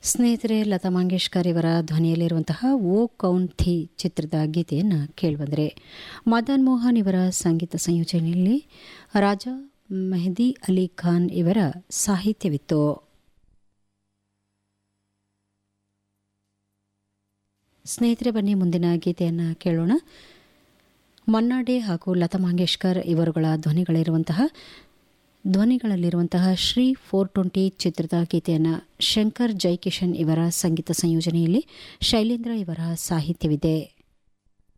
ಸ್ನೇಹಿತರೆ ಲತಾ ಮಂಗೇಶ್ಕರ್ ಇವರ ಧ್ವನಿಯಲ್ಲಿರುವಂತಹ ಓ count Thi ಚಿತ್ರದ ಗೀತೆಯನ್ನು ಕೇಳಿಬಂದರೆ ಮದನ್ ಮೋಹನ್ ಇವರ ಸಂಗೀತ ಸಂಯೋಜನೆಯಲ್ಲಿ ರಾಜಾ ಮೆಹದಿ ಅಲಿ ಖಾನ್ ಇವರ ಸಾಹಿತ್ಯವಿತ್ತು ಸ್ನೇಹಿತರೆ ಬನ್ನಿ ಮುಂದಿನ ಗೀತೆಯನ್ನು ಕೇಳೋಣ ಮನ್ನಾಡೆ ಹಾಗೂ ಲತಾ ಮಂಗೇಶ್ಕರ್ ಇವರುಗಳ ಧ್ವನಿಗಳಿರುವಂತಹ ಧ್ವನಿಗಳಲ್ಲಿರುವಂತಹ ಶ್ರೀ ಫೋರ್ ಟ್ವೆಂಟಿ ಚಿತ್ರದ ಗೀತೆಯನ್ನು ಶಂಕರ್ ಜೈಕಿಶನ್ ಇವರ ಸಂಗೀತ ಸಂಯೋಜನೆಯಲ್ಲಿ ಶೈಲೇಂದ್ರ ಇವರ ಸಾಹಿತ್ಯವಿದೆ